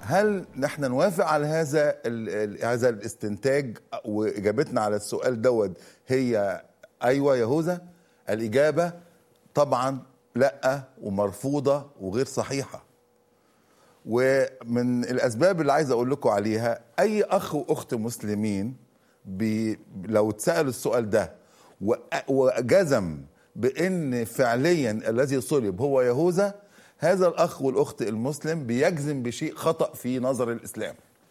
هل نحن نوافق على هذا ال- ال- هذا الاستنتاج واجابتنا على السؤال دوت هي ايوه يهوذا الاجابه طبعا لا ومرفوضه وغير صحيحه ومن الاسباب اللي عايز اقول لكم عليها اي اخ واخت مسلمين بي لو اتسال السؤال ده و- وجزم بان فعليا الذي صلب هو يهوذا هذا الاخ والاخت المسلم بيجزم بشيء خطا في نظر الاسلام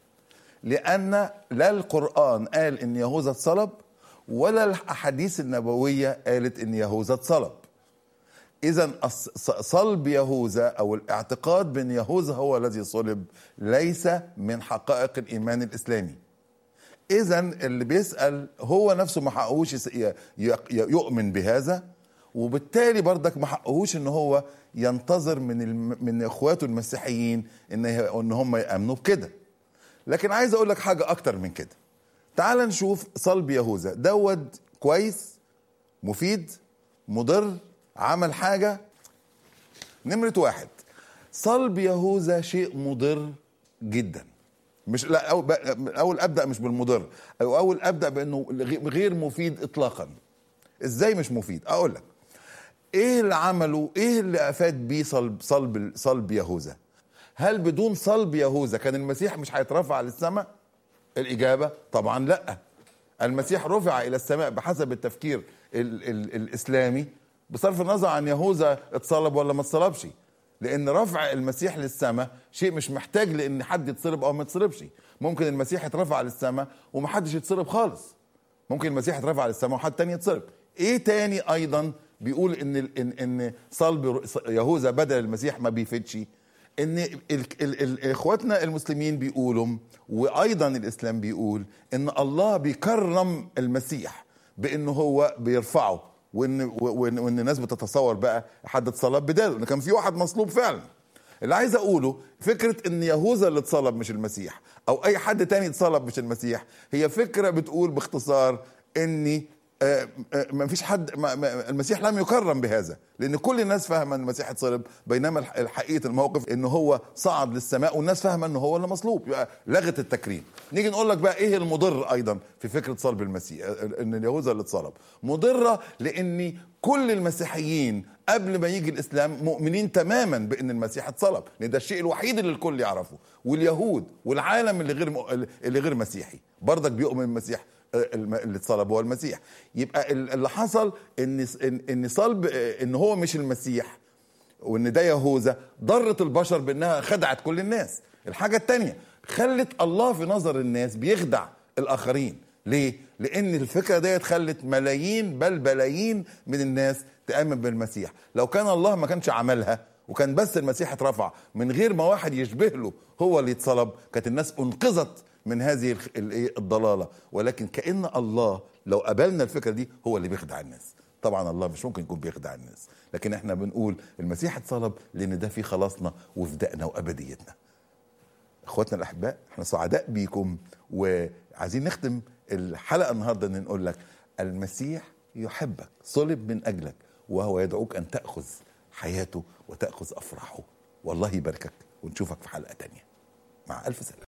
لان لا القران قال ان يهوذا اتصلب ولا الاحاديث النبويه قالت ان يهوذا اتصلب اذا صلب يهوذا او الاعتقاد بان يهوذا هو الذي صلب ليس من حقائق الايمان الاسلامي اذا اللي بيسال هو نفسه ما حقهوش يس- ي- ي- يؤمن بهذا وبالتالي برضك ما حقهوش ان هو ينتظر من الم- من اخواته المسيحيين ان ه- ان هم يامنوا بكده لكن عايز اقول لك حاجه اكتر من كده تعال نشوف صلب يهوذا دوت كويس مفيد مضر عمل حاجه نمرة واحد صلب يهوذا شيء مضر جدا مش لا أو اول ابدا مش بالمضر او اول ابدا بانه غير مفيد اطلاقا ازاي مش مفيد اقول لك ايه اللي عمله ايه اللي افاد بيه صلب صلب صلب يهوذا هل بدون صلب يهوذا كان المسيح مش هيترفع للسماء الاجابه طبعا لا المسيح رفع الى السماء بحسب التفكير ال ال الاسلامي بصرف النظر عن يهوذا اتصلب ولا ما اتصلبش لان رفع المسيح للسماء شيء مش محتاج لان حد يتصلب او ما يتصلبش ممكن المسيح يترفع للسماء ومحدش يتصلب خالص ممكن المسيح يترفع للسماء وحد تاني يتصلب ايه تاني ايضا بيقول ان ال- ان ان صلب يهوذا بدل المسيح ما بيفيدش ان ال ال ال اخواتنا المسلمين بيقولوا وايضا الاسلام بيقول ان الله بيكرم المسيح بانه هو بيرفعه وان وان, وإن الناس بتتصور بقى حد اتصلب بداله ان كان في واحد مصلوب فعلا اللي عايز اقوله فكره ان يهوذا اللي اتصلب مش المسيح او اي حد تاني اتصلب مش المسيح هي فكره بتقول باختصار اني آه، آه، ما فيش حد ما ما المسيح لم يكرم بهذا لان كل الناس فاهمه ان المسيح اتصلب بينما الح- الحقيقه الموقف ان هو صعد للسماء والناس فاهمه ان هو اللي مصلوب يبقى لغت التكريم نيجي نقول لك بقى ايه المضر ايضا في فكره صلب المسيح آه، ان اليهوذا اللي اتصلب مضره لان كل المسيحيين قبل ما يجي الاسلام مؤمنين تماما بان المسيح اتصلب لان ده الشيء الوحيد اللي الكل يعرفه واليهود والعالم اللي غير م- اللي غير مسيحي برضك بيؤمن المسيح الم- اللي اتصلب هو المسيح يبقى ال- اللي حصل ان ان ان صلب ان هو مش المسيح وان ده يهوذا ضرت البشر بانها خدعت كل الناس الحاجه الثانيه خلت الله في نظر الناس بيخدع الاخرين ليه لان الفكره ديت خلت ملايين بل بلايين من الناس تامن بالمسيح لو كان الله ما كانش عملها وكان بس المسيح اترفع من غير ما واحد يشبه له هو اللي يتصلب كانت الناس انقذت من هذه الخ- الإيه؟ الضلاله ولكن كان الله لو قبلنا الفكره دي هو اللي بيخدع الناس طبعا الله مش ممكن يكون بيخدع الناس لكن احنا بنقول المسيح اتصلب لان ده فيه خلاصنا وفدائنا وابديتنا اخواتنا الاحباء احنا سعداء بيكم وعايزين نختم الحلقه النهارده ان نقول لك المسيح يحبك صلب من اجلك وهو يدعوك ان تاخذ حياته وتاخذ افراحه والله يباركك ونشوفك في حلقه تانية مع الف سلامه